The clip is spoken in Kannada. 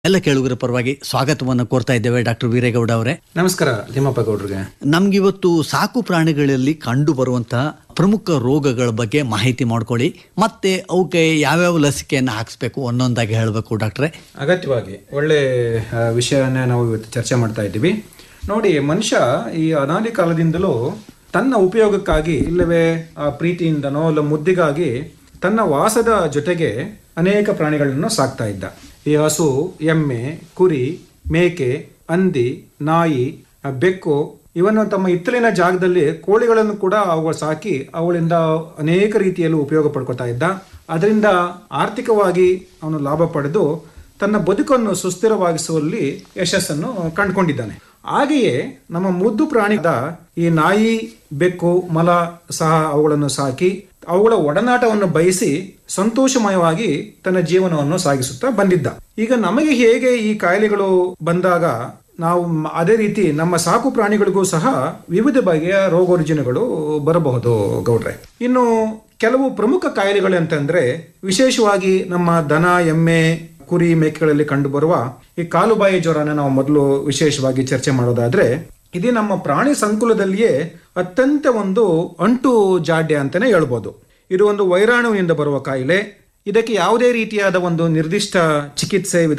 ಎಲ್ಲ ಕೇಳುಗರ ಪರವಾಗಿ ಸ್ವಾಗತವನ್ನು ಕೋರ್ತಾ ಇದ್ದೇವೆ ಡಾಕ್ಟರ್ ವೀರೇಗೌಡ ಅವರೇ ನಮಸ್ಕಾರ ತಿಮ್ಮಪ್ಪ ಗೌಡ್ರಿಗೆ ನಮ್ಗಿವತ್ತು ಸಾಕು ಪ್ರಾಣಿಗಳಲ್ಲಿ ಕಂಡು ಬರುವಂತಹ ಪ್ರಮುಖ ರೋಗಗಳ ಬಗ್ಗೆ ಮಾಹಿತಿ ಮಾಡ್ಕೊಳ್ಳಿ ಮತ್ತೆ ಅವಕ್ಕೆ ಯಾವ್ಯಾವ ಲಸಿಕೆಯನ್ನು ಹಾಕಿಸ್ಬೇಕು ಒಂದೊಂದಾಗಿ ಹೇಳಬೇಕು ಡಾಕ್ಟ್ರೆ ಅಗತ್ಯವಾಗಿ ಒಳ್ಳೆ ಆ, ವಿಷಯವನ್ನೇ ನಾವು ಇವತ್ತು ಚರ್ಚೆ ಮಾಡ್ತಾ ಇದ್ದೀವಿ ನೋಡಿ ಮನುಷ್ಯ ಈ ಅನಾದಿ ಕಾಲದಿಂದಲೂ ತನ್ನ ಉಪಯೋಗಕ್ಕಾಗಿ ಇಲ್ಲವೇ ಆ ಪ್ರೀತಿಯಿಂದನೋ ಇಲ್ಲ ಮುದ್ದಿಗಾಗಿ ತನ್ನ ವಾಸದ ಜೊತೆಗೆ ಅನೇಕ ಪ್ರಾಣಿಗಳನ್ನು ಸಾಕ್ತಾ ಇದ್ದ ಈ ಹಸು ಎಮ್ಮೆ ಕುರಿ ಮೇಕೆ ಹಂದಿ ನಾಯಿ ಆ, ಬೆಕ್ಕು ಇವನ್ನು ತಮ್ಮ ಹಿತ್ತಲಿನ ಜಾಗದಲ್ಲಿ ಕೋಳಿಗಳನ್ನು ಕೂಡ ಅವುಗಳು ಸಾಕಿ ಅವುಗಳಿಂದ ಅನೇಕ ರೀತಿಯಲ್ಲಿ ಉಪಯೋಗ ಪಡ್ಕೊತಾ ಇದ್ದ ಅದರಿಂದ ಆರ್ಥಿಕವಾಗಿ ಅವನು ಲಾಭ ಪಡೆದು ತನ್ನ ಬದುಕನ್ನು ಸುಸ್ಥಿರವಾಗಿಸುವಲ್ಲಿ ಯಶಸ್ಸನ್ನು ಕಂಡುಕೊಂಡಿದ್ದಾನೆ ಹಾಗೆಯೇ ನಮ್ಮ ಮುದ್ದು ಪ್ರಾಣಿದ ಈ ನಾಯಿ ಬೆಕ್ಕು ಮಲ ಸಹ ಅವುಗಳನ್ನು ಸಾಕಿ ಅವುಗಳ ಒಡನಾಟವನ್ನು ಬಯಸಿ ಸಂತೋಷಮಯವಾಗಿ ತನ್ನ ಜೀವನವನ್ನು ಸಾಗಿಸುತ್ತಾ ಬಂದಿದ್ದ ಈಗ ನಮಗೆ ಹೇಗೆ ಈ ಕಾಯಿಲೆಗಳು ಬಂದಾಗ ನಾವು ಮ- ಅದೇ ರೀತಿ ನಮ್ಮ ಸಾಕು ಪ್ರಾಣಿಗಳಿಗೂ ಸಹ ವಿವಿಧ ಬಗೆಯ ರೋಗ ರುಜಿನಗಳು ಬರಬಹುದು ಗೌಡ್ರೆ ಇನ್ನು ಕೆಲವು ಪ್ರಮುಖ ಕಾಯಿಲೆಗಳು ಅಂತಂದ್ರೆ ವಿಶೇಷವಾಗಿ ನಮ್ಮ ದನ ಎಮ್ಮೆ ಕುರಿ ಮೇಕೆಗಳಲ್ಲಿ ಕಂಡುಬರುವ ಈ ಕಾಲುಬಾಯಿ ಜ್ವರನ ನಾವು ಮೊದಲು ವಿಶೇಷವಾಗಿ ಚರ್ಚೆ ಮಾಡೋದಾದ್ರೆ ಇದು ನಮ್ಮ ಪ್ರಾಣಿ ಸಂಕುಲದಲ್ಲಿಯೇ ಅತ್ಯಂತ ಒಂದು ಅಂಟು ಜಾಡ್ಯ ಅಂತಾನೆ ಹೇಳ್ಬೋದು ಇದು ಒಂದು ವೈರಾಣುವಿನಿಂದ ಬರುವ ಕಾಯಿಲೆ ಇದಕ್ಕೆ ಯಾವುದೇ ರೀತಿಯಾದ ಒಂದು ನಿರ್ದಿಷ್ಟ ಚಿಕಿತ್ಸೆ ವಿಧಾನ